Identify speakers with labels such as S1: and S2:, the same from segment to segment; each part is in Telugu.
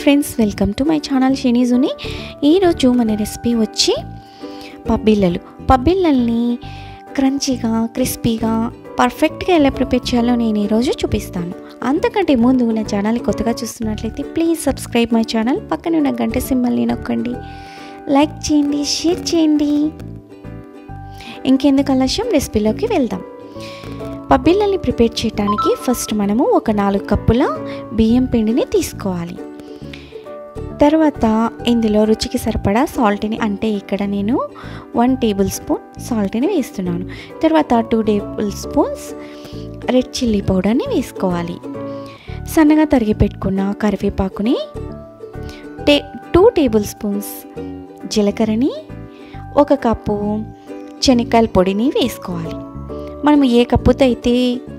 S1: friends welcome to my channel షెనీజుని ఈరోజు మన రెసిపీ వచ్చి పబ్బిళ్ళలు పబ్బిళ్ళల్ని క్రంచీగా క్రిస్పీగా పర్ఫెక్ట్గా ఎలా ప్రిపేర్ చేయాలో నేను ఈరోజు చూపిస్తాను అంతకంటే ముందు నా ఛానల్ కొత్తగా చూస్తున్నట్లయితే ప్లీజ్ సబ్స్క్రైబ్ మై ఛానల్ పక్కన ఉన్న గంట సింబల్ని నొక్కండి లైక్ చేయండి షేర్ చేయండి ఇంకెందుకు ఆలస్యం రెసిపీలోకి వెళ్దాం పబ్బిళ్ళని ప్రిపేర్ చేయడానికి ఫస్ట్ మనము ఒక నాలుగు కప్పుల బియ్యం పిండిని తీసుకోవాలి తర్వాత ఇందులో రుచికి సరిపడా సాల్ట్ని అంటే ఇక్కడ నేను వన్ టేబుల్ స్పూన్ సాల్ట్ని వేస్తున్నాను తర్వాత two tablespoons red chilli పౌడర్ని వేసుకోవాలి సన్నగా తరిగి పెట్టుకున్న కరివేపాకుని టే టూ టేబుల్ స్పూన్స్ జీలకర్రని ఒక కప్పు శనక్కాయల పొడిని వేసుకోవాలి మనం ఏ కప్పుతో అయితే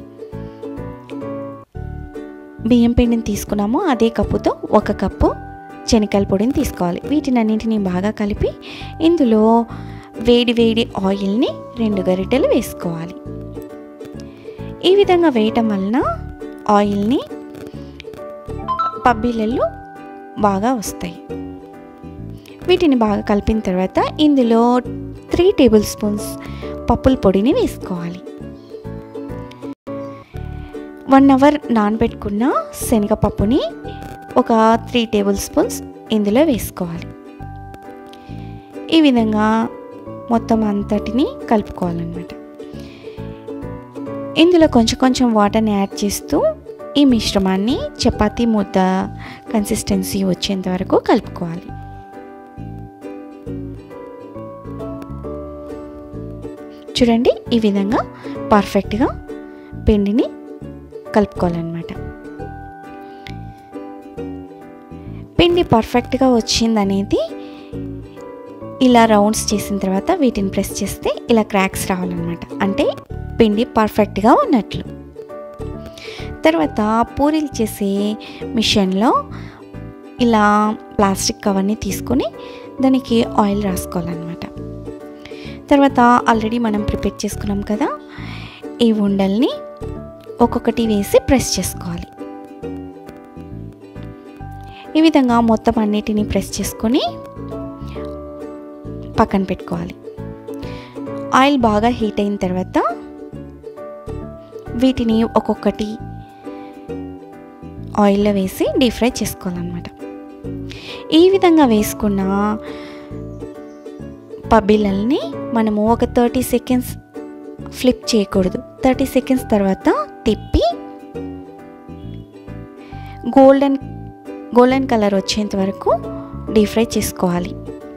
S1: బియ్యం పిండిని తీసుకున్నామో అదే కప్పుతో ఒక కప్పు శనక్కాయల పొడిని తీసుకోవాలి వీటిని అన్నింటినీ బాగా కలిపి ఇందులో వేడి వేడి ఆయిల్ని రెండు గరిటెలు వేసుకోవాలి ఈ విధంగా వేయటం వలన ఆయిల్ని పబ్బీలల్లో బాగా వస్తాయి వీటిని బాగా కలిపిన తర్వాత ఇందులో త్రీ టేబుల్ స్పూన్స్ పప్పుల పొడిని వేసుకోవాలి వన్ అవర్ నానబెట్టుకున్న శనగపప్పుని ఒక త్రీ టేబుల్ స్పూన్స్ ఇందులో వేసుకోవాలి ఈ విధంగా మొత్తం అంతటిని కలుపుకోవాలన్నమాట ఇందులో కొంచెం కొంచెం వాటర్ని యాడ్ చేస్తూ ఈ మిశ్రమాన్ని చపాతీ ముద్ద కన్సిస్టెన్సీ వచ్చేంత వరకు కలుపుకోవాలి చూడండి ఈ విధంగా పర్ఫెక్ట్గా పిండిని కలుపుకోవాలన్నమాట పిండి పర్ఫెక్ట్గా వచ్చిందనేది ఇలా రౌండ్స్ చేసిన తర్వాత వీటిని ప్రెస్ చేస్తే ఇలా క్రాక్స్ రావాలన్నమాట అంటే పిండి పర్ఫెక్ట్గా ఉన్నట్లు తర్వాత పూరీలు చేసే మిషన్లో ఇలా ప్లాస్టిక్ కవర్ని తీసుకొని దానికి ఆయిల్ రాసుకోవాలన్నమాట తర్వాత ఆల్రెడీ మనం ప్రిపేర్ చేసుకున్నాం కదా ఈ ఉండల్ని ఒక్కొక్కటి వేసి ప్రెస్ చేసుకోవాలి ఈ విధంగా మొత్తం అన్నిటిని ప్రెస్ చేసుకొని పక్కన పెట్టుకోవాలి ఆయిల్ బాగా హీట్ అయిన తర్వాత వీటిని ఒక్కొక్కటి ఆయిల్లో వేసి డీప్ ఫ్రై చేసుకోవాలన్నమాట ఈ విధంగా వేసుకున్న పబ్బిళ్ళని మనము ఒక థర్టీ సెకండ్స్ ఫ్లిప్ చేయకూడదు థర్టీ సెకండ్స్ తర్వాత తిప్పి గోల్డెన్ గోల్డెన్ కలర్ వచ్చేంత వరకు డీప్ ఫ్రై చేసుకోవాలి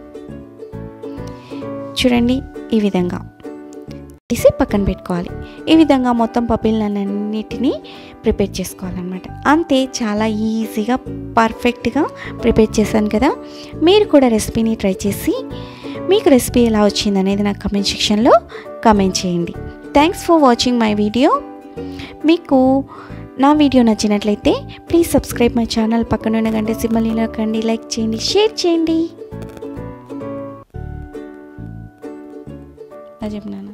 S1: చూడంండి ఈ విధంగా తీసి పక్కన పెట్టుకోవాలి ఈ విధంగా మొత్తం పప్పులన్నిటిని ప్రిపేర్ చేసుకోవాలన్నమాట అంతే చాలా ఈజీగా పర్ఫెక్ట్గా ప్రిపేర్ చేశాను కదా మీరు కూడా రెసిపీని ట్రై చేసి మీకు రెసిపీ ఎలా వచ్చింది అనేది నాకు కమెంట్ సెక్షన్లో కమెంట్ చేయండి thanks for watching my video మీకు నా వీడియో నచ్చినట్లయితే ప్లీజ్ సబ్స్క్రైబ్ మై ఛానల్ పక్కన ఉన్న గంట సింబల్ నొక్కండి లైక్ చేయండి షేర్ చేయండి చెప్పినాను